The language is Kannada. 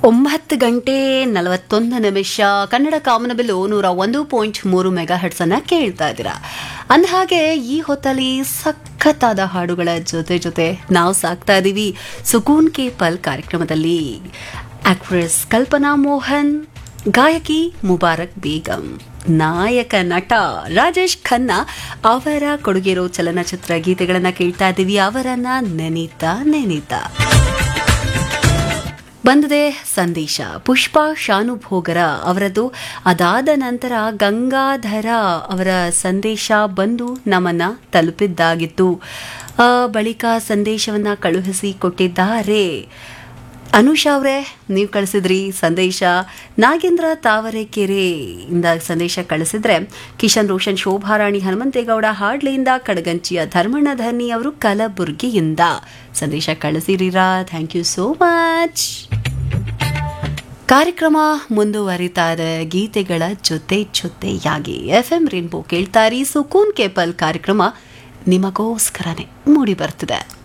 ಒಂಬತ್ತು ಗಂಟೆ ನಲವತ್ತೊಂದು ನಿಮಿಷ ಕನ್ನಡ ಕಾಮನಬಿಲ್ಲು ನೂರ ಒಂದು ಪಾಯಿಂಟ್ ಮೂರು ಮೆಗಾ ಹೆಡ್ಸ್ ಅನ್ನ ಕೇಳ್ತಾ ಇದ್ದೀರಾ ಅಂದಹಾಗೆ ಈ ಹೊತ್ತಲ್ಲಿ ಸಖತ್ತಾದ ಹಾಡುಗಳ ಜೊತೆ ಜೊತೆ ನಾವು ಸಾಕ್ತಾ ಇದ್ದೀವಿ ಸುಕೂನ್ ಕೆ ಪಲ್ ಕಾರ್ಯಕ್ರಮದಲ್ಲಿ ಆಕ್ಟ್ರೆಸ್ ಕಲ್ಪನಾ ಮೋಹನ್ ಗಾಯಕಿ ಮುಬಾರಕ್ ಬೇಗಂ ನಾಯಕ ನಟ ರಾಜೇಶ್ ಖನ್ನಾ ಅವರ ಕೊಡುಗೆರೋ ಚಲನಚಿತ್ರ ಗೀತೆಗಳನ್ನ ಕೇಳ್ತಾ ಇದ್ದೀವಿ ಅವರನ್ನ ನೆನೀತಾ ನೆನೀತಾ ಬಂದಿದೆ ಸಂದೇಶ ಪುಷ್ಪ ಶಾನುಭೋಗರ ಅವರದ್ದು ಅದಾದ ನಂತರ ಗಂಗಾಧರ ಅವರ ಸಂದೇಶ ಬಂದು ನಮ್ಮನ್ನ ತಲುಪಿದ್ದಾಗಿತ್ತು ಆ, ಬಳಿಕ ಸಂದೇಶವನ್ನ ಕಳುಹಿಸಿ ಕೊಟ್ಟಿದ್ದಾರೆ ಅನುಷಾ ಅವರೇ ನೀವು ಕಳಿಸಿದ್ರಿ ಸಂದೇಶ ನಾಗೇಂದ್ರ ತಾವರೆಕೆರೆ ಇಂದ ಸಂದೇಶ ಕಳಿಸಿದ್ರೆ ಕಿಶನ್ ರೋಷನ್ ಶೋಭಾರಾಣಿ ಹನುಮಂತೇಗೌಡ ಹಾಡ್ಲಿಯಿಂದ ಕಡಗಂಚಿಯ ಧರ್ಮಣ್ಣ ಧರ್ನಿ ಅವರು ಕಲಬುರ್ಗಿಯಿಂದ ಸಂದೇಶ ಕಳಿಸಿರೀರಾ ಥ್ಯಾಂಕ್ ಯು ಸೋ ಮಚ್ ಕಾರ್ಯಕ್ರಮ ಮುಂದುವರಿತಾ ಇದೆ ಗೀತೆಗಳ ಜೊತೆ ಜೊತೆಯಾಗಿ ಎಫ್ ಎಂ ರೇನ್ಬೋ ಕೇಳ್ತಾರಿ ಸುಕೂನ್ ಕೇಪಲ್ ಕಾರ್ಯಕ್ರಮ ನಿಮಗೋಸ್ಕರನೇ ಮೂಡಿ ಬರ್ತಿದೆ